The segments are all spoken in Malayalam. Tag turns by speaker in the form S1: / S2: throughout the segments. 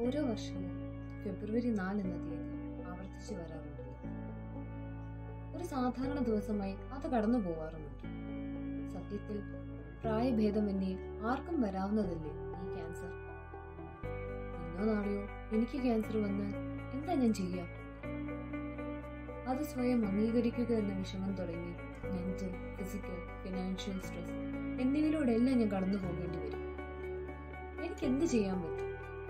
S1: ഓരോ വർഷവും ഫെബ്രുവരി നാല് എന്ന തീയതി ആവർത്തിച്ചു വരാറുണ്ട് ഒരു സാധാരണ ദിവസമായി അത് കടന്നു പോവാറുമുണ്ട് സത്യത്തിൽ പ്രായഭേദമന്യേ ആർക്കും വരാവുന്നതല്ലേ ഈ ക്യാൻസർ ഇന്നോ നാളെയോ എനിക്ക് ക്യാൻസർ വന്നാൽ എന്താ ഞാൻ ചെയ്യുക അത് സ്വയം അംഗീകരിക്കുക എന്ന വിഷമം തുടങ്ങി മെന്റൽ ഫിസിക്കൽ ഫിനാൻഷ്യൽ സ്ട്രെസ് എന്നിവയിലൂടെ എല്ലാം ഞാൻ കടന്നു പോകേണ്ടി വരും എനിക്ക് എന്ത് ചെയ്യാൻ പറ്റും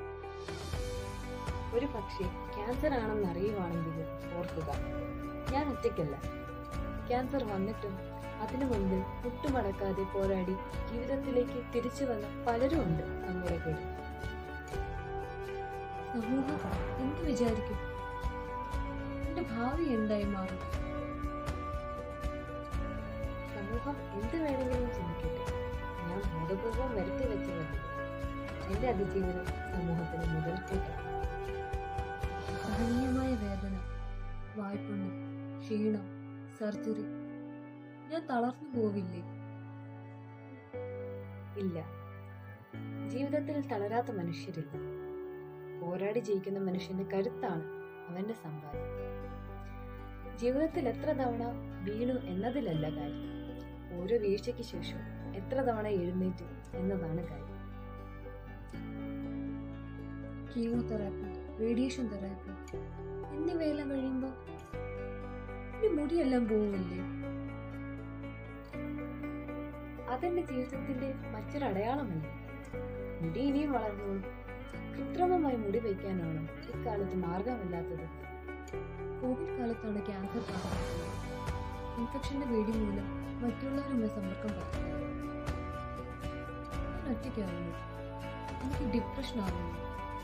S1: ഒരു പക്ഷേ ക്യാൻസർ ആണെന്ന് അറിയുവാണെങ്കിൽ ഓർക്കുക ഞാൻ ഒറ്റയ്ക്കല്ല ക്യാൻസർ വന്നിട്ടും അതിനു മുൻപിൽ മുട്ടുമടക്കാതെ പോരാടി ജീവിതത്തിലേക്ക് തിരിച്ചു വന്ന പലരും ഉണ്ട് നമ്മുടെ കൂടെ സമൂഹം എന്ത് വിചാരിക്കും എന്റെ ഭാവി എന്തായി മാറും സമൂഹം എന്ത് വേണമെങ്കിലും ചിന്തിക്കട്ടെ ഞാൻ ബോധപൂർവം വരുത്തി വെച്ചതല്ല എന്റെ അതിജീവനം സമൂഹത്തിന് മുതൽക്കൂട്ടാണ് സഹനീയമായ വേദന വായ്പുണ്യം ക്ഷീണം സർജറി ഞാൻ തളർന്നു പോവില്ലേ ഇല്ല ജീവിതത്തിൽ തളരാത്ത മനുഷ്യരില്ല പോരാടി ജയിക്കുന്ന മനുഷ്യന്റെ കരുത്താണ് അവന്റെ സമ്പാദ്യം ജീവിതത്തിൽ എത്ര തവണ വീണു എന്നതിലല്ല കാര്യം ഓരോ വീഴ്ചയ്ക്ക് ശേഷം എത്ര തവണ എഴുന്നേറ്റു എന്നതാണ് കാര്യം കീമോതെറാപ്പി റേഡിയേഷൻ തെറാപ്പി എന്നിവയെല്ലാം കഴിയുമ്പോൾ എന്റെ മുടിയെല്ലാം പോവില്ലേ അതെന്റെ ജീവിതത്തിന്റെ മറ്റൊരു അടയാളമല്ലേ മുടി ഇനിയും വളർന്നു കൃത്രിമമായി മുടി വയ്ക്കാനാണോ ഇക്കാലത്ത് മാർഗമില്ലാത്തത് കോവിഡ് കാലത്താണ് ക്യാൻസർ ബാധിച്ചത് ഇൻഫെക്ഷന്റെ പേടി മൂലം മറ്റുള്ളവരുമായി സമ്പർക്കം പറ്റുന്നത് ഞാൻ ഒറ്റയ്ക്കാവുന്നു എനിക്ക് ഡിപ്രഷൻ ആവുന്നു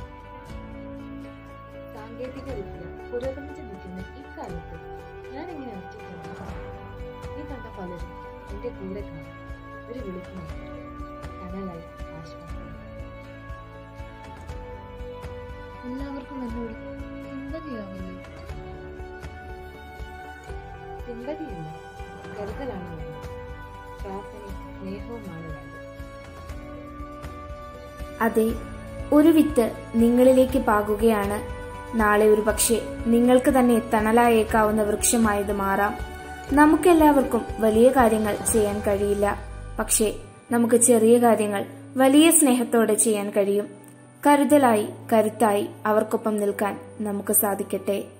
S1: സാങ്കേതിക വിദ്യ പുരോഗമിച്ചു നിൽക്കുന്ന ഇക്കാലത്ത് ഞാൻ എങ്ങനെ ഒറ്റയ്ക്കാവുന്നു ഈ കണ്ട പലരും എന്റെ കൂടെ കാണും ഒരു വിളിക്കുന്നു കനലായി ആശ്വാസം എല്ലാവർക്കും എന്നോട് സിമ്പതിയാവില്ലേ സിമ്പതിയല്ല കരുതലാണ് വേണ്ടത് പ്രാർത്ഥനയും സ്നേഹവുമാണ് വേണ്ടത്
S2: അതെ ഒരു വിത്ത് നിങ്ങളിലേക്ക് പാകുകയാണ് നാളെ ഒരു പക്ഷേ നിങ്ങൾക്ക് തന്നെ തണലായേക്കാവുന്ന വൃക്ഷമായത് മാറാം നമുക്കെല്ലാവർക്കും വലിയ കാര്യങ്ങൾ ചെയ്യാൻ കഴിയില്ല പക്ഷേ നമുക്ക് ചെറിയ കാര്യങ്ങൾ വലിയ സ്നേഹത്തോടെ ചെയ്യാൻ കഴിയും കരുതലായി കരുത്തായി അവർക്കൊപ്പം നിൽക്കാൻ നമുക്ക് സാധിക്കട്ടെ